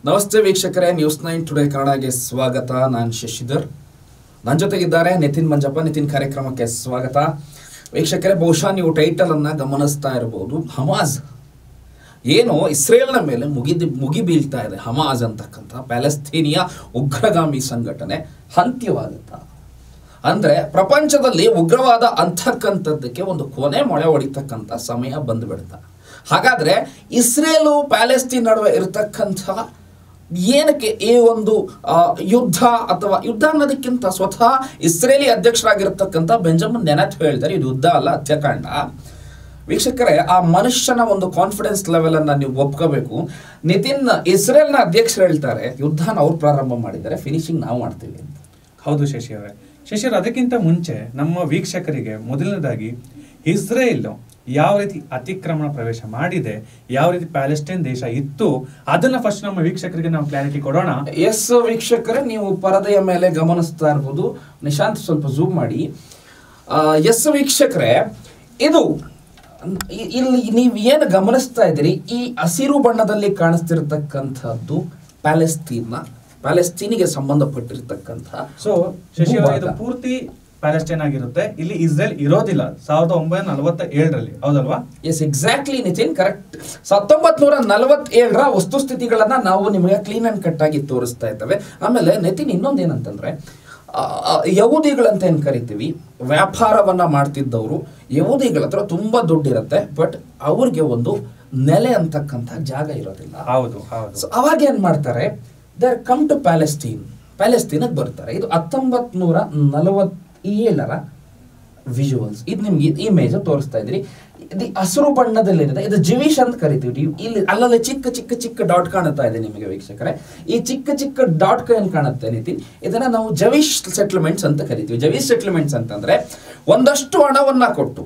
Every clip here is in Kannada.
ನಮಸ್ತೆ ವೀಕ್ಷಕರೇ ನ್ಯೂಸ್ ನೈನ್ ಟುಡೇ ಕನ್ನಡಗೆ ಸ್ವಾಗತ ನಾನು ಶಶಿಧರ್ ನನ್ನ ಜೊತೆಗಿದ್ದಾರೆ ನಿತಿನ್ ಮಂಜಪ್ಪ ನಿತಿನ್ ಕಾರ್ಯಕ್ರಮಕ್ಕೆ ಸ್ವಾಗತ ವೀಕ್ಷಕರೇ ಬಹುಶಃ ನೀವು ಟೈಟಲ್ ಅನ್ನ ಗಮನಿಸ್ತಾ ಇರಬಹುದು ಹಮಾಜ್ ಏನು ಇಸ್ರೇಲ್ನ ಮೇಲೆ ಮುಗಿದು ಮುಗಿ ಬೀಳ್ತಾ ಇದೆ ಹಮಾಜ್ ಅಂತಕ್ಕಂಥ ಪ್ಯಾಲೆಸ್ತೀನಿಯ ಉಗ್ರಗಾಮಿ ಸಂಘಟನೆ ಅಂತ್ಯವಾಗುತ್ತಾ ಅಂದ್ರೆ ಪ್ರಪಂಚದಲ್ಲಿ ಉಗ್ರವಾದ ಅಂತಕ್ಕಂಥದ್ದಕ್ಕೆ ಒಂದು ಕೊನೆ ಮೊಳೆ ಹೊಡಿತಕ್ಕಂಥ ಸಮಯ ಬಂದ್ಬಿಡ್ತಾ ಹಾಗಾದ್ರೆ ಇಸ್ರೇಲು ಪ್ಯಾಲೆಸ್ತೀನ್ ನಡುವೆ ಇರತಕ್ಕಂಥ ಏನಕ್ಕೆ ಈ ಒಂದು ಆ, ಯುದ್ಧ ಅಥವಾ ಯುದ್ಧ ಅನ್ನೋದಕ್ಕಿಂತ ಸ್ವತಃ ಇಸ್ರೇಲಿ ಅಧ್ಯಕ್ಷರಾಗಿರ್ತಕ್ಕಂಥ ಬೆಂಜಮಿನ್ ನೆನತ್ ಹೇಳ್ತಾರೆ ಇದು ಯುದ್ಧ ಅಲ್ಲ ಹತ್ಯಾಕಾಂಡ ವೀಕ್ಷಕರೇ ಆ ಮನುಷ್ಯನ ಒಂದು ಕಾನ್ಫಿಡೆನ್ಸ್ ಲೆವೆಲ್ ಅನ್ನ ನೀವು ಒಪ್ಕೋಬೇಕು ನಿತಿನ್ ಇಸ್ರೇಲ್ನ ಅಧ್ಯಕ್ಷರು ಹೇಳ್ತಾರೆ ಯುದ್ಧನ ಅವ್ರು ಪ್ರಾರಂಭ ಮಾಡಿದ್ದಾರೆ ಫಿನಿಶಿಂಗ್ ನಾವು ಮಾಡ್ತೀವಿ ಅಂತ ಹೌದು ಶಶಿ ಅವರೇ ಶಶಿ ಅವರೇ, ಅದಕ್ಕಿಂತ ಮುಂಚೆ ನಮ್ಮ ವೀಕ್ಷಕರಿಗೆ ಮೊದಲನೇದಾಗಿ ಇಸ್ರೇಲ್ ಯಾವ ರೀತಿ ಅತಿಕ್ರಮಣ ಪ್ರವೇಶ ಮಾಡಿದೆ ಯಾವ ರೀತಿ ಪ್ಯಾಲೆಸ್ಟೈನ್ ದೇಶ ಇತ್ತು ಅದನ್ನ ಫಸ್ಟ್ ನಮ್ಮ ವೀಕ್ಷಕರಿಗೆ ನಾವು ಕ್ಲಾರಿಟಿ ಕೊಡೋಣ ಎಸ್ ವೀಕ್ಷಕರೇ ನೀವು ಪರದೆಯ ಮೇಲೆ ಗಮನಿಸ್ತಾ ಇರ್ಬೋದು ನಿಶಾಂತ್ ಸ್ವಲ್ಪ ಝೂಮ್ ಮಾಡಿ ಎಸ್ ವೀಕ್ಷಕರೇ ಇದು ಇ- ಇಲ್ಲಿ ನೀವು ಏನು ಗಮನಿಸ್ತಾ ಇದ್ದೀರಿ ಈ ಹಸಿರು ಬಣ್ಣದಲ್ಲಿ ಕಾಣಿಸ್ತಿರ್ತಕ್ಕಂಥದ್ದು ಪ್ಯಾಲೆಸ್ತೀನ್ನ ಪ್ಯಾಲೆಸ್ತೀನಿಗೆ ಸಂಬಂಧಪಟ್ಟಿರ್ತಕ್ಕಂಥ ಸೊ ಶಶಿ ಅವರೇ, ಇದು ಭೂಭಾಗ. ಪೂರ್ತಿ ಪ್ಯಾಲೆಸ್ಟೈನ್ ಆಗಿರುತ್ತೆ ಇಲ್ಲಿ ಇಸ್ರೇಲ್ ಇರೋದಿಲ್ಲ ಸಾವಿರದ ಒಂಬೈನೂರ ನಲವತ್ತ ಏಳರಲ್ಲಿ ಹೌದಲ್ವಾ ಎಸ್ ಎಕ್ಸಾಕ್ಟ್ಲಿ ನಿತಿನ್ ಕರೆಕ್ಟ್ ಹತ್ತೊಂಬತ್ ನೂರ ನಲವತ್ತೇಳರ ವಸ್ತುಸ್ಥಿತಿಗಳನ್ನ ನಾವು ನಿಮಗೆ ಕ್ಲೀನ್ ಅಂಡ್ ಕಟ್ ಆಗಿ ತೋರಿಸ್ತಾ ಇದ್ದೇವೆ ಆಮೇಲೆ ನಿತಿನ್ ಇನ್ನೊಂದು ಏನಂತಂದ್ರೆ ಆ, ಆ, ಯಹೂದಿಗಳಂತ ಏನ್ ಕರಿತೀವಿ ವ್ಯಾಪಾರವನ್ನ ಮಾಡ್ತಿದ್ದವರು ಯಹೂದಿಗಳ ಹತ್ರ ತುಂಬಾ ದುಡ್ಡಿರುತ್ತೆ ಬಟ್ ಅವ್ರಿಗೆ ಒಂದು ನೆಲೆ ಅಂತಕ್ಕಂಥ ಜಾಗ ಇರೋದಿಲ್ಲ ಹೌದು ಹೌದು ಸೊ ಅವಾಗ ಏನ್ ಮಾಡ್ತಾರೆ they are come to Palestine ಪ್ಯಾಲೆಸ್ತೀನಕ್ಕೆ ಬರ್ತಾರೆ ಇದು ಹತ್ತೊಂಬತ್ ನೂರ ನಲವತ್ತೇಳರ ವಿಜುವಲ್ಸ್ ಇದು ನಿಮ್ಗೆ ಇಮೇಜ್ ತೋರಿಸ್ತಾ ಇದ್ರಿ ಇದು ಹಸಿರು ಬಣ್ಣದಲ್ಲಿರುತ್ತೆ ಇದು ಜಿವಿಶ್ ಅಂತ ಕರಿತೀವಿ ನೀವು ಇಲ್ಲಿ ಅಲ್ಲಲ್ಲಿ ಚಿಕ್ಕ ಚಿಕ್ಕ ಚಿಕ್ಕ ಡಾಟ್ ಕಾಣುತ್ತಾ ಇದೆ ನಿಮಗೆ ವೀಕ್ಷಕರೇ ಈ ಚಿಕ್ಕ ಚಿಕ್ಕ ಡಾಟ್ ಏನ್ ಕಾಣುತ್ತೆ ನಿತಿನ್ ಇದನ್ನ ನಾವು ಜವಿಶ್ ಸೆಟ್ಲ್ಮೆಂಟ್ಸ್ ಅಂತ ಕರಿತೀವಿ ಜವಿಶ್ ಸೆಟ್ಲ್ಮೆಂಟ್ಸ್ ಅಂತಂದ್ರೆ ಒಂದಷ್ಟು ಹಣವನ್ನ ಕೊಟ್ಟು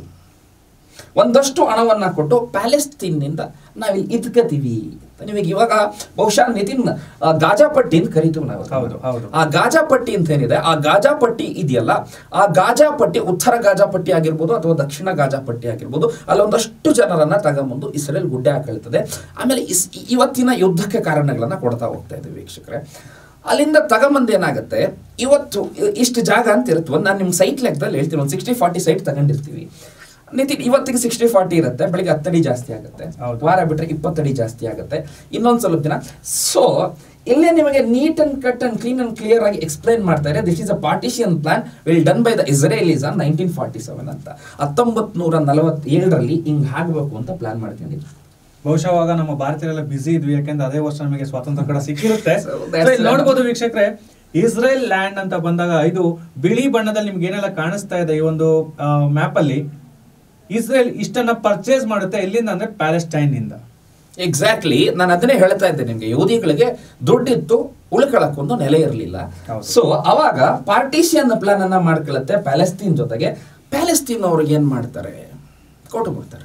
ಒಂದಷ್ಟು ಹಣವನ್ನ ಕೊಟ್ಟು ಪ್ಯಾಲೆಸ್ತೀನ್ನಿಂದ ನಾವಿಲ್ಲಿ ಇದ್ಕತೀವಿ ಅಂತ ನಿಮಗೆ ಇವಾಗ ಬಹುಶಃ ನಿತಿನ್ ಆ, ಗಾಜಾ ಪಟ್ಟಿ ಅಂತ ಕರಿತೀವಿ ನಾವು ಅದನ್ನ. ಹೌದು, ಹೌದು. ಆ ಗಾಜಾ ಪಟ್ಟಿ ಅಂತ ಏನಿದೆ ಆ ಗಾಜಾ ಪಟ್ಟಿ ಇದೆಯಲ್ಲ ಆ ಗಾಜಾ ಪಟ್ಟಿ ಉತ್ತರ ಗಾಜಾ ಪಟ್ಟಿ ಆಗಿರ್ಬೋದು ಅಥವಾ ದಕ್ಷಿಣ ಗಾಜಾ ಪಟ್ಟಿ ಆಗಿರ್ಬೋದು ಅಲ್ಲೊಂದಷ್ಟು ಜನರನ್ನ ತಗೊಂಬಂದು ಇಸ್ರೇಲ್ ಗುಡ್ಡೆ ಹಾಕೊಳ್ತದೆ ಆಮೇಲೆ ಇಸ್ ಇವತ್ತಿನ ಯುದ್ಧಕ್ಕೆ ಕಾರಣಗಳನ್ನ ಕೊಡ್ತಾ ಹೋಗ್ತಾ ಇದ್ದೀವಿ ವೀಕ್ಷಕರೇ ಅಲ್ಲಿಂದ ತಗೊಂಬಂದು ಏನಾಗುತ್ತೆ ಇವತ್ತು ಇ- ಇಷ್ಟು ಜಾಗ ಅಂತ ಇರುತ್ತೆ ಒಂದು ನಾನು ನಿಮ್ಮ ಸೈಟ್ ಲೆಕ್ಕದಲ್ಲಿ ಹೇಳ್ತೀನಿ ಒಂದು ಸಿಕ್ಸ್ಟಿ ಫಾರ್ಟಿ ಸೈಟ್ ತಗೊಂಡಿರ್ತೀವಿ ನಿತಿನ್ ಇವತ್ತಿಗೆ ಸಿಕ್ಸ್ಟಿ ಫಾರ್ಟಿ ಇರುತ್ತೆ ಬೆಳಿಗ್ಗೆ ಹತ್ತಡಿ ಜಾಸ್ತಿ ಆಗುತ್ತೆ ಹೌದು. ವಾರ ಬಿಟ್ಟರೆ ಇಪ್ಪತ್ತಡಿ ಜಾಸ್ತಿ ಆಗುತ್ತೆ ಇನ್ನೊಂದು ಸ್ವಲ್ಪ ದಿನ ಸೊ ಇಲ್ಲೇ ನಿಮಗೆ neat and cut and clean and clear ಆಗಿ ಎಕ್ಸ್ಪ್ಲೈನ್ ಮಾಡ್ತಾರೆ this is a partition plan will done by the Israelis on nineteen forty seven ಅಂತ ಹತ್ತೊಂಬತ್ ನೂರ ನಲವತ್ತೇಳರಲ್ಲಿ ಹಿಂಗ್ ಆಗ್ಬೇಕು ಅಂತ ಪ್ಲಾನ್ ಮಾಡ್ಕೊಂಡಿದ್ರು ಬಹುಶಃ ಅವಾಗ ನಮ್ಮ ಭಾರತೀಯರೆಲ್ಲ ಬಿಸಿ ಇದ್ವಿ ಯಾಕೆಂದ್ರೆ ಅದೇ ವರ್ಷ ನಮಗೆ ಸ್ವಾತಂತ್ರ್ಯ ಕೂಡ ಸಿಕ್ಕಿರುತ್ತೆ So, that's So, ಇಲ್ಲಿ ನೋಡ್ಬೋದು ವೀಕ್ಷಕರೇ ಇಸ್ರೇಲ್ ಲ್ಯಾಂಡ್ ಅಂತ ಬಂದಾಗ ಇದು ಬಿಳಿ ಬಣ್ಣದಲ್ಲಿ ನಿಮ್ಗೆ ಏನೆಲ್ಲ ಕಾಣಿಸ್ತಾ ಇದೆ ಈ ಒಂದು ಮ್ಯಾಪ್ ಅಲ್ಲಿ ಇಸ್ರೇಲ್ ಇಷ್ಟನ್ನ ಪರ್ಚೇಸ್ ಮಾಡುತ್ತೆ ಎಲ್ಲಿಂದ ಅಂದ್ರೆ ಪ್ಯಾಲೆಸ್ಟೈನ್ ನಿಂದ ಎಕ್ಸಾಕ್ಟ್ಲಿ ನಾನು ಅದನ್ನೇ ಹೇಳ್ತಾ ಇದ್ದೆ ನಿಮಗೆ ಯಹೂದಿಗಳಿಗೆ ದುಡ್ಡಿತ್ತು ಉಳ್ಕೊಳಕ್ಕೊಂದು ನೆಲೆ ಇರಲಿಲ್ಲ ಹೌದು. ಸೊ ಅವಾಗ ಪಾರ್ಟಿಷಿಯನ್ ಪ್ಲಾನ್ ಅನ್ನ ಮಾಡ್ಕೊಳ್ಳುತ್ತೆ ಪ್ಯಾಲೆಸ್ತೀನ್ ಜೊತೆಗೆ ಪ್ಯಾಲೆಸ್ತೀನ್ ಅವ್ರಿಗೆ ಏನ್ ಮಾಡ್ತಾರೆ ಕೊಟ್ಟು ಬಿಡ್ತಾರೆ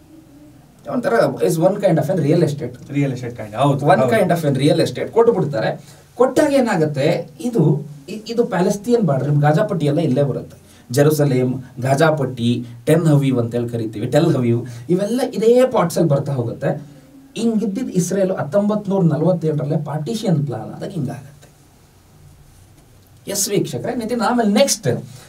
ಒಂಥರ is one kind of an real estate real estate kind ಹೌದು ಒನ್ ಹೌದು. Kind of an real estate ಕೊಟ್ಟು ಬಿಡ್ತಾರೆ ಕೊಟ್ಟಾಗ ಏನಾಗುತ್ತೆ ಇದು ಇ- ಇದು ಪ್ಯಾಲೆಸ್ತೀನ್ ಬಾರ್ಡರ್ ಗಾಜಾಪಟ್ಟಿ ಎಲ್ಲ ಇಲ್ಲೇ ಬರುತ್ತೆ ಜೆರುಸಲೇಮ್ ಗಾಜಾಪಟ್ಟಿ ಟೆನ್ ಹವೀವ್ ಅಂತೇಳಿ ಕರಿತೀವಿ ಟೆಲ್ ಹವೀವ್ ಇವೆಲ್ಲ ಇದೇ ಪಾರ್ಟ್ಸ್ ಅಲ್ಲಿ ಬರ್ತಾ ಹೋಗುತ್ತೆ ಹಿಂಗಿದ್ದಿದ್ದು ಇಸ್ರೇಲ್ ಹತ್ತೊಂಬತ್ ನೂರ ನಲವತ್ತೇಳರಲ್ಲೇ ಪಾರ್ಟಿಷಿಯನ್ ಪ್ಲಾನ್ ಆದಾಗ ಹಿಂಗಾಗತ್ತೆ ಎಸ್ ವೀಕ್ಷಕರೇ ನಿತಿನ್ ಆಮೇಲೆ ನೆಕ್ಸ್ಟ್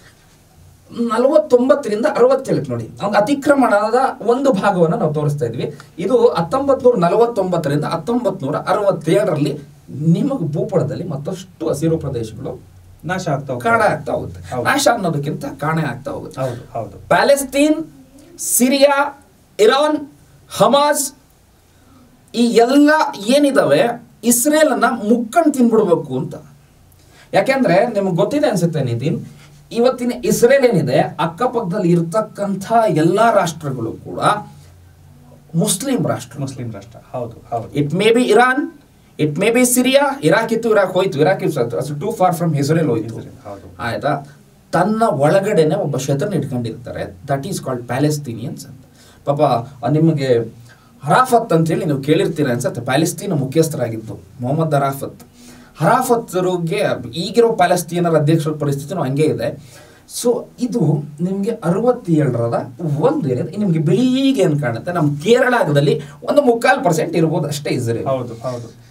ನಲವತ್ತೊಂಬತ್ತರಿಂದ ಅರವತ್ತೇಳಕ್ಕೆ ನೋಡಿ ಒಂದು ಅತಿಕ್ರಮಣದ ಒಂದು ಭಾಗವನ್ನು ನಾವು ತೋರಿಸ್ತಾ ಇದ್ವಿ ಇದು ಹತ್ತೊಂಬತ್ ನೂರ ನಲವತ್ತೊಂಬತ್ತರಿಂದ ಹತ್ತೊಂಬತ್ ನೂರ ಅರವತ್ತೇಳರಲ್ಲಿ ನಿಮಗೆ ಭೂಪಟದಲ್ಲಿ ಮತ್ತಷ್ಟು ಹಸಿರು ಪ್ರದೇಶಗಳು ನಾಶ ಆಗ್ತಾ ಹೋಗ್ತದೆ. ಕಾಣೆ ಆಗ್ತಾ ಹೋಗುತ್ತೆ ಹೌದು. ನಾಶ ಅನ್ನೋದಕ್ಕಿಂತ ಕಾಣೆ ಆಗ್ತಾ ಹೋಗುತ್ತೆ ಹೌದು ಹೌದು ಪ್ಯಾಲೆಸ್ತೀನ್ ಸಿರಿಯಾ ಇರಾನ್ ಹಮಾಸ್ ಈ ಎಲ್ಲ ಏನಿದಾವೆ ಇಸ್ರೇಲ್ ಅನ್ನ ಮುಕ್ಕಣ್ ತಿನ್ಬಿಡ್ಬೇಕು ಅಂತ ಯಾಕೆಂದ್ರೆ ನಿಮ್ಗೆ ಗೊತ್ತಿದೆ ಅನ್ಸುತ್ತೆ ನಿತಿನ್ ಇವತ್ತಿನ ಇಸ್ರೇಲ್ ಏನಿದೆ ಅಕ್ಕಪಕ್ಕದಲ್ಲಿ ಇರ್ತಕ್ಕಂಥ ಎಲ್ಲಾ ರಾಷ್ಟ್ರಗಳು ಕೂಡ ಮುಸ್ಲಿಂ ರಾಷ್ಟ್ರ ಮುಸ್ಲಿಂ ರಾಷ್ಟ್ರ ಹೌದು ಹೌದು it may be Iran it may be Syria Iraq ಇತ್ತು ಇರಾಕ್ ಹೋಯ್ತು Iraq too far from Israel ಹೋಯ್ತು ಇಸ್ರೇಲ್, ಹೌದು. ಆಯ್ತಾ ತನ್ನ ಒಳಗಡೆನೆ ಒಬ್ಬ ಶತರ್ನ ಇಟ್ಕೊಂಡಿರ್ತಾರೆ ದಟ್ ಈಸ್ ಕಾಲ್ಡ್ ಪ್ಯಾಲೆಸ್ತೀನಿಯನ್ಸ್ ಅಂತ ಪಾಪ ಆ ನಿಮಗೆ ಹರಾಫತ್ ಅಂತೇಳಿ ನೀವು ಕೇಳಿರ್ತೀರ ಅನ್ಸತ್ತೆ ಪ್ಯಾಲೆಸ್ತೀನ ಮುಖ್ಯಸ್ಥರಾಗಿದ್ದು ಮೊಹಮ್ಮದ್ ಹರಾಫತ್ ಹರಾಫತ್ರಿಗೆ ಈಗಿರೋ ಪ್ಯಾಲೆಸ್ತೀನರ ಅಧ್ಯಕ್ಷರ ಪರಿಸ್ಥಿತಿನೂ ಹಂಗೆ ಇದೆ ಸೊ ಇದು ನಿಮಗೆ ಅರವತ್ತೇಳರದ ಒಂದು ಏನಿದೆ ನಿಮಗೆ ಬಿಳಿಗೆ ಏನು ಕಾಣುತ್ತೆ ನಮ್ಮ ಕೇರಳದಲ್ಲಿ ಒಂದು ಮುಕ್ಕಾಲು ಪರ್ಸೆಂಟ್ ಇರ್ಬೋದು ಅಷ್ಟೇ ಇಸ್ರೇಲ್ ಹೌದು ಹೌದು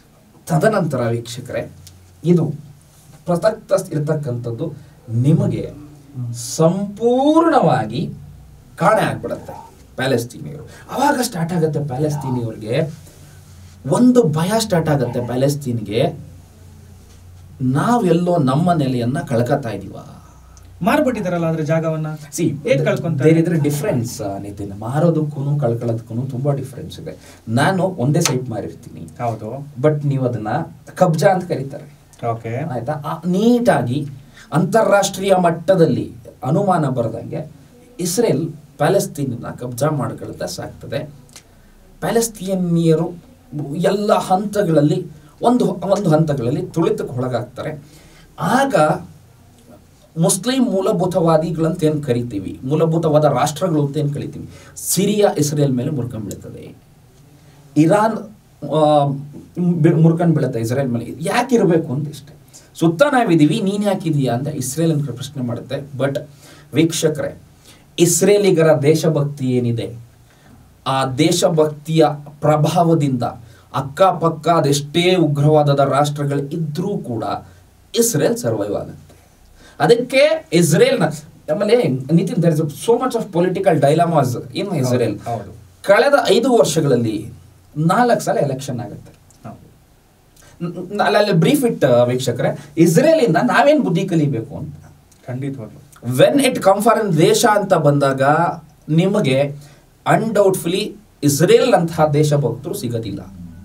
ತದನಂತರ ವೀಕ್ಷಕರೇ ಇದು ಪ್ರಸಕ್ತ ಇರತಕ್ಕಂಥದ್ದು ನಿಮಗೆ ಸಂಪೂರ್ಣವಾಗಿ ಕಾಣೆ ಆಗ್ಬಿಡುತ್ತೆ ಪ್ಯಾಲೆಸ್ತೀನಿಯರು ಅವಾಗ ಸ್ಟಾರ್ಟ್ ಆಗುತ್ತೆ ಪ್ಯಾಲೆಸ್ತೀನಿಯವ್ರಿಗೆ ಒಂದು ಭಯ ಸ್ಟಾರ್ಟ್ ಆಗುತ್ತೆ ಪ್ಯಾಲೆಸ್ತೀನ್ಗೆ ನಾವೆಲ್ಲೋ ನಮ್ಮ ನೆಲೆಯನ್ನ ಕಳ್ಕತಾ ಇದೀವ ಮಾರ್ಬಿಟ್ಟಿದಾರಲ್ಲ ಅದ್ರ ಜಾಗವನ್ನ ಸಿ ಹೇಗ್ ಕಳ್ಕೊಂತಾರೆ ಇದ್ರೆ ಡಿಫ್ರೆನ್ಸ್ ನಿತಿನ್ ಮಾರೋದಕ್ಕೂ ಕಳ್ಕೊಳ್ಳೋದಕ್ಕೂ ತುಂಬಾ ಡಿಫ್ರೆನ್ಸ್ ಇದೆ ನಾನು ಒಂದೇ ಸೈಟ್ ಮಾರಿರ್ತೀನಿ ಹೌದು ಬಟ್ ನೀವು ಅದನ್ನ ಕಬ್ಜಾ ಅಂತ ಕರೀತಾರೆ ಓಕೆ ಆಯ್ತಾ ಆ ನೀಟಾಗಿ ಅಂತಾರಾಷ್ಟ್ರೀಯ ಮಟ್ಟದಲ್ಲಿ ಅನುಮಾನ ಬರದಂಗೆ ಇಸ್ರೇಲ್ ಪ್ಯಾಲೆಸ್ತೀನನ್ನ ಕಬ್ಜಾ ಮಾಡ್ಕೊಳ್ತಾ ಸಾಕ್ತದೆ ಪ್ಯಾಲೆಸ್ತೀನಿಯರು ಎಲ್ಲ ಹಂತಗಳಲ್ಲಿ ಒಂದು ಒಂದು ಹಂತಗಳಲ್ಲಿ ತುಳಿತಕ್ಕೆ ಒಳಗಾಗ್ತಾರೆ ಆಗ ಮುಸ್ಲಿಂ ಮೂಲಭೂತವಾದಿಗಳಂತ ಏನು ಕರಿತೀವಿ ಮೂಲಭೂತವಾದ ರಾಷ್ಟ್ರಗಳು ಅಂತ ಏನು ಕರಿತೀವಿ ಸಿರಿಯಾ ಇಸ್ರೇಲ್ ಮೇಲೆ ಮುರ್ಕೊಂಡ್ಬೀಳ್ತದೆ ಇರಾನ್ ಮುರ್ಕೊಂಡು ಬೀಳುತ್ತೆ ಇಸ್ರೇಲ್ ಮೇಲೆ ಯಾಕೆ ಇರಬೇಕು ಅಂತ ಇಷ್ಟೇ ಸುತ್ತ ನಾವಿದ್ದೀವಿ ನೀನು ಯಾಕಿದೀಯಾ ಅಂತ ಇಸ್ರೇಲ್ ಅಂತ ಪ್ರಶ್ನೆ ಮಾಡುತ್ತೆ ಬಟ್ ವೀಕ್ಷಕರೇ ಇಸ್ರೇಲಿಗರ ದೇಶಭಕ್ತಿ ಏನಿದೆ ಆ ದೇಶಭಕ್ತಿಯ ಪ್ರಭಾವದಿಂದ ಅಕ್ಕಪಕ್ಕ ಅದೆಷ್ಟೇ ಉಗ್ರವಾದದ ರಾಷ್ಟ್ರಗಳು ಇದ್ರೂ ಕೂಡ ಇಸ್ರೇಲ್ ಸರ್ವೈವ್ ಆಗುತ್ತೆ ಅದಕ್ಕೆ ಇಸ್ರೇಲ್ನ ಆಮೇಲೆ Nitin there is so much of political dilemmas in Israel ಹೌದು ಕಳೆದ ಐದು ವರ್ಷಗಳಲ್ಲಿ ನಾಲ್ಕು ಸಲ ಎಲೆಕ್ಷನ್ ಆಗುತ್ತೆ ಹೌದು ನ- ನ- ಅಲ್ಲಿ ಬ್ರೀಫ್ ಇಟ್ ವೀಕ್ಷಕರೇ ಇಸ್ರೇಲಿಂದ ನಾವೇನ್ ಬುದ್ಧಿ ಕಲಿಬೇಕು ಅಂತ ಖಂಡಿತವಾಗ್ಲು when it come for an ದೇಶ ಅಂತ ಬಂದಾಗ ನಿಮಗೆ ಅನ್ಡೌಟ್ಫುಲಿ ಇಸ್ರೇಲ್ ಅಂತಹ ದೇಶಭಕ್ತರು ಸಿಗೋದಿಲ್ಲ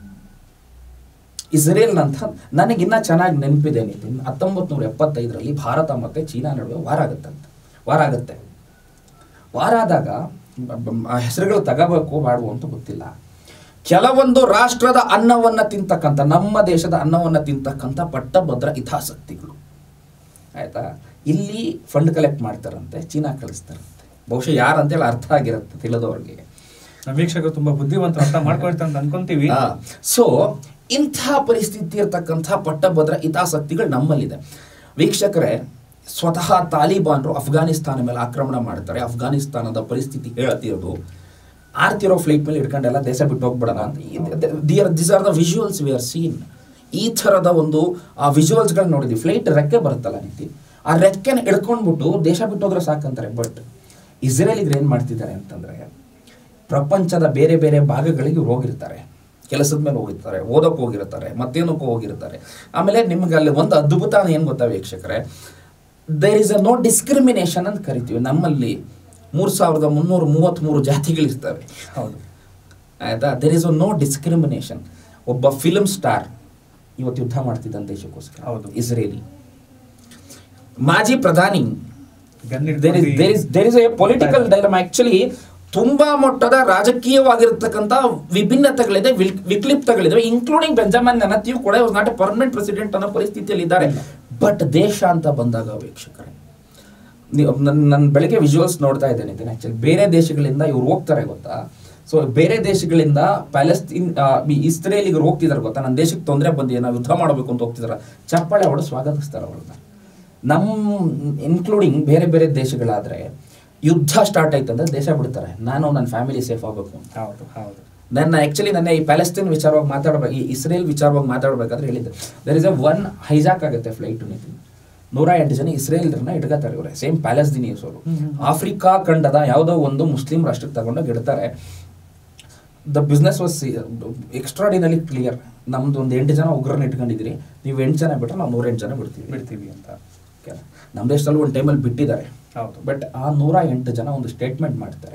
ಇಸ್ರೇಲ್ ಅಂತ ನನಗಿನ್ನ ಚೆನ್ನಾಗಿ ನೆನಪಿದೆ ನಿತಿನ್ ಹತ್ತೊಂಬತ್ತು ನೂರ ಎಪ್ಪತ್ತೈದರಲ್ಲಿ ಭಾರತ ಮತ್ತೆ ಚೀನಾ ನಡುವೆ ವಾರ ಆಗುತ್ತಂತೆ ವಾರ ಆಗುತ್ತೆ ವಾರ ಆದಾಗ ಬ- ಬ- ಆ ಹೆಸರುಗಳು ತಗೋಬೇಕು ಬಾಡುವ ಅಂತ ಗೊತ್ತಿಲ್ಲ ಕೆಲವೊಂದು ರಾಷ್ಟ್ರದ ಅನ್ನವನ್ನ ತಿಂತಕ್ಕಂಥ ನಮ್ಮ ದೇಶದ ಅನ್ನವನ್ನ ತಿಂತಕ್ಕಂಥ ಪಟ್ಟಭದ್ರ ಹಿತಾಸಕ್ತಿಗಳು ಆಯ್ತಾ ಇಲ್ಲಿ ಫಂಡ್ ಕಲೆಕ್ಟ್ ಮಾಡ್ತಾರಂತೆ ಚೀನಾ ಕಳಿಸ್ತಾರಂತೆ ಬಹುಶಃ ಯಾರಂತೇಳಿ ಅರ್ಥ ಆಗಿರುತ್ತೆ ತಿಳಿದವ್ರಿಗೆ ನಮ್ಮ ವೀಕ್ಷಕರು ತುಂಬಾ ಬುದ್ಧಿವಂತರು ಅರ್ಥ ಮಾಡ್ಕೊಳ್ತಾರೆ ಅಂತ ಅನ್ಕೊಂತೀವಿ ಸೊ ಇಂಥ ಪರಿಸ್ಥಿತಿ ಇರತಕ್ಕಂಥ ಪಟ್ಟಭದ್ರ ಹಿತಾಸಕ್ತಿಗಳು ನಮ್ಮಲ್ಲಿದೆ ವೀಕ್ಷಕರೇ ಸ್ವತಃ ತಾಲಿಬಾನ್ರು ಅಫ್ಘಾನಿಸ್ತಾನ ಮೇಲೆ ಆಕ್ರಮಣ ಮಾಡ್ತಾರೆ ಅಫ್ಘಾನಿಸ್ತಾನದ ಪರಿಸ್ಥಿತಿ ಹೇಳ್ತಿರೋದು ಆರ್ತಿರೋ ಫ್ಲೈಟ್ ಮೇಲೆ ಇಟ್ಕೊಂಡೆಲ್ಲ ದೇಶ ಬಿಟ್ಟು ಹೋಗ್ಬಿಡೋಣ ಅಂತ there this are the visuals we are seen ಈ ಥರದ ಒಂದು ಆ ವಿಜುವಲ್ಸ್ಗಳನ್ನ ನೋಡಿದ್ವಿ ಫ್ಲೈಟ್ ರೆಕ್ಕೆ ಬರುತ್ತಲ್ಲ ನೀತಿ ಆ ರೆಕ್ಕೆನ ಹಿಡ್ಕೊಂಡ್ಬಿಟ್ಟು ದೇಶ ಬಿಟ್ಟು ಹೋದ್ರೆ ಸಾಕಂತಾರೆ ಬಟ್ ಇಸ್ರೇಲಿಗೆ ಏನು ಮಾಡ್ತಿದ್ದಾರೆ ಅಂತಂದ್ರೆ ಪ್ರಪಂಚದ ಬೇರೆ ಬೇರೆ ಭಾಗಗಳಿಗೆ ಇವ್ರು ಹೋಗಿರ್ತಾರೆ ಕೆಲಸದ ಮೇಲೆ ಹೋಗಿರ್ತಾರೆ ಓದೋಕೆ ಹೋಗಿರ್ತಾರೆ ಮತ್ತೇನಕ್ಕೂ ಹೋಗಿರ್ತಾರೆ ಆಮೇಲೆ ನಿಮ್ಗೆ ಅಲ್ಲಿ ಒಂದು ಅದ್ಭುತ ಏನು ಗೊತ್ತಾ ವೀಕ್ಷಕರೇ there is a no discrimination ಅಂತ ಕರಿತೀವಿ ನಮ್ಮಲ್ಲಿ ಮೂರು ಸಾವಿರದ ಮುನ್ನೂರ ಮೂವತ್ತ್ಮೂರು ಜಾತಿಗಳಿರ್ತವೆ ಹೌದು ಆಯ್ತಾ there is a no discrimination ಒಬ್ಬ ಫಿಲ್ಮ್ ಸ್ಟಾರ್ ಇವತ್ತು ಯುದ್ಧ ಮಾಡ್ತಿದ್ದಂತ ದೇಶಕ್ಕೋಸ್ಕರ ಹೌದು. ಇಸ್ರೇಲಿ ಮಾಜಿ ಪ್ರಧಾನಿ gun there is there is there is a political dilemma actually ತುಂಬಾ ಮಟ್ಟದ ರಾಜಕೀಯವಾಗಿರ್ತಕ್ಕಂಥ ವಿಭಿನ್ನತೆಗಳಿದೆ ವಿಲ್- ವಿಕ್ಲಿಪ್ತಗಳಿದೆ ಇನ್ಕ್ಲೂಡಿಂಗ್ ಬೆಂಜಮಿನ್ ನೆನತಿಯು ಕೂಡ ನಾಟ್ ಎ ಪರ್ಮನೆಂಟ್ ಪ್ರೆಸಿಡೆಂಟ್ ಅನ್ನೋ ಪರಿಸ್ಥಿತಿಯಲ್ಲಿ ಇದ್ದಾರೆ ಬಟ್ ದೇಶ ಅಂತ ಬಂದಾಗ ವೀಕ್ಷಕರೇ ನೀವು ನನ್ನ ನನ್ನ ಬೆಳಗ್ಗೆ ವಿಜುವಲ್ಸ್ ನೋಡ್ತಾ ಇದ್ದೇನೆ ಇದನ್ನ ಆಕ್ಚುಲಿ ಬೇರೆ ದೇಶಗಳಿಂದ ಇವ್ರು ಹೋಗ್ತಾರೆ ಗೊತ್ತಾ ಸೊ ಬೇರೆ ದೇಶಗಳಿಂದ ಪ್ಯಾಲೆಸ್ತೀನ್ ಆ, ಈ ಇಸ್ರೇಲಿಗೆ ಹೋಗ್ತಿದಾರೆ ಗೊತ್ತಾ ನನ್ನ ದೇಶಕ್ಕೆ ತೊಂದರೆ ಬಂದಿದೆ ನಾವು ಯುದ್ಧ ಮಾಡಬೇಕು ಅಂತ ಹೋಗ್ತಿದಾರೆ ಚಪ್ಪಾಳೆ ಹೊಡೆದು ಸ್ವಾಗತಿಸ್ತಾರೆ ಅವ್ರನ್ನ ನಮ್ಮ ಇನ್ಕ್ಲೂಡಿಂಗ್ ಬೇರೆ ಬೇರೆ ದೇಶಗಳಾದ್ರೆ ಯುದ್ಧ ಸ್ಟಾರ್ಟ್ ಆಯ್ತಂದ್ರೆ ದೇಶ ಬಿಡ್ತಾರೆ ನಾನು ನನ್ನ ಫ್ಯಾಮಿಲಿ ಸೇಫ್ ಆಗಬೇಕು ಅಂತ ಹೌದು ಹೌದು ನನ್ನ ಆಕ್ಚುಲಿ ನನ್ನ ಈ ಪ್ಯಾಲೆಸ್ತೀನ್ ವಿಚಾರವಾಗಿ ಮಾತಾಡ್ಬೇಕು ಈ ಇಸ್ರೇಲ್ ವಿಚಾರವಾಗಿ ಮಾತಾಡ್ಬೇಕಾದ್ರೆ ಹೇಳಿದ್ದೆ there is a one hijack ಆಗುತ್ತೆ ಫ್ಲೈಟ್ ನಿತಿನ್ ನೂರ ಎಂಟು ಜನ ಇಸ್ರೇಲ್ರನ್ನ ಇಟ್ಕೋತಾರೆ ಇವರೇ ಸೇಮ್ ಪ್ಯಾಲೆಸ್ತೀನಿಯಸ್ ಅವರು ಹ್ಮ್ ಹ್ಮ್. ಆಫ್ರಿಕಾ ಖಂಡದ ಯಾವುದೋ ಒಂದು ಮುಸ್ಲಿಂ ರಾಷ್ಟ್ರಕ್ಕೆ ತಗೊಂಡೋಗಿ ಇಡ್ತಾರೆ the business was extraordinary clear ನಮ್ದು ಒಂದು ಎಂಟು ಜನ ಉಗ್ರನ್ನ ಇಟ್ಕೊಂಡಿದ್ರಿ ನೀವು ಎಂಟು ಜನ ಬಿಟ್ರೆ ನಾವು ನೂರೆಂಟು ಜನ ಬಿಡ್ತೀವಿ ಬಿಡ್ತೀವಿ ಅಂತ Okay. ನಮ್ಮ ದೇಶದಲ್ಲಿ ಒಂದು ಟೈಮಲ್ಲಿ ಬಿಟ್ಟಿದ್ದಾರೆ ಹೌದು ಬಟ್ ಆ ನೂರ ಎಂಟು ಜನ ಒಂದು ಸ್ಟೇಟ್ಮೆಂಟ್ ಮಾಡ್ತಾರೆ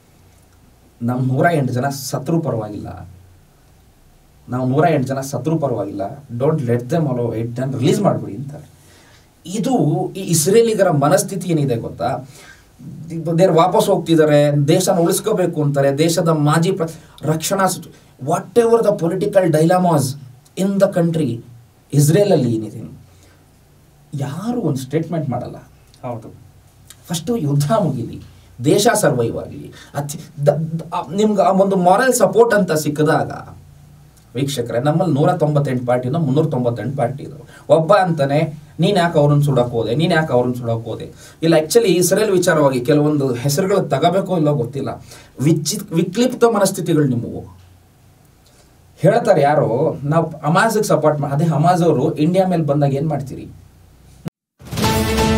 ನಮ್ಮ ನೂರ ಎಂಟು ಜನ ಸತ್ರು ಪರವಾಗಿಲ್ಲ ನಾವು ನೂರ ಎಂಟು ಜನ ಸತ್ರು ಪರವಾಗಿಲ್ಲ don't let them allow eight ಜನ ರಿಲೀಸ್ ಮಾಡಿಬಿಡಿ ಅಂತಾರೆ ಇದು ಈ ಇಸ್ರೇಲಿಗರ ಮನಸ್ಥಿತಿ ಏನಿದೆ ಗೊತ್ತಾ ದೇರ್ ವಾಪಸ್ ಹೋಗ್ತಿದ್ದಾರೆ ದೇಶನ ಉಳಿಸ್ಕೋಬೇಕು ಅಂತಾರೆ ದೇಶದ ಮಾಜಿ ಪ್ರ ರಕ್ಷಣಾ whatever the political dilemmas in the country ಇಸ್ರೇಲಲ್ಲಿ ಏನಿದೆ ಯಾರು ಒಂದು ಸ್ಟೇಟ್ಮೆಂಟ್ ಮಾಡಲ್ಲ ಹೌದು ಫಸ್ಟು ಯುದ್ಧ ಮುಗಿಲಿ ದೇಶ ಸರ್ವೈವ್ ಆಗಲಿ ಅತಿ ನಿಮ್ಗೆ ಆ ಒಂದು ಮಾರಲ್ ಸಪೋರ್ಟ್ ಅಂತ ಸಿಕ್ಕಿದಾಗ ವೀಕ್ಷಕರೇ ನಮ್ಮಲ್ಲಿ ನೂರ ತೊಂಬತ್ತೆಂಟು ಪಾರ್ಟಿನ ಮುನ್ನೂರ ತೊಂಬತ್ತೆಂಟು ಪಾರ್ಟಿ ಇದಾವೆ ಒಬ್ಬ ಅಂತಾನೆ ನೀನು ಯಾಕೆ ಅವ್ರನ್ನ ಸುಡಕ್ಕೆ ಹೋದೆ ನೀನು ಯಾಕೆ ಅವ್ರನ್ನ ಸುಡಕ್ಕೆ ಹೋದೆ ಇಲ್ಲ ಆ್ಯಕ್ಚುಲಿ ಇಸ್ರೇಲ್ ವಿಚಾರವಾಗಿ ಕೆಲವೊಂದು ಹೆಸರುಗಳು ತಗೋಬೇಕೋ ಇಲ್ಲೋ ಗೊತ್ತಿಲ್ಲ ವಿಚಿ ವಿಕ್ಲಿಪ್ತ ಮನಸ್ಥಿತಿಗಳು ನಿಮ್ಮವು ಹೇಳ್ತಾರೆ ಯಾರು ನಾವು ಹಮಾಜ್ಗೆ ಸಪೋರ್ಟ್ ಮಾಡಿ ಅದೇ ಹಮಾಜ್ ಅವರು ಇಂಡಿಯಾ ಮೇಲೆ ಬಂದಾಗ ಏನು ಮಾಡ್ತೀರಿ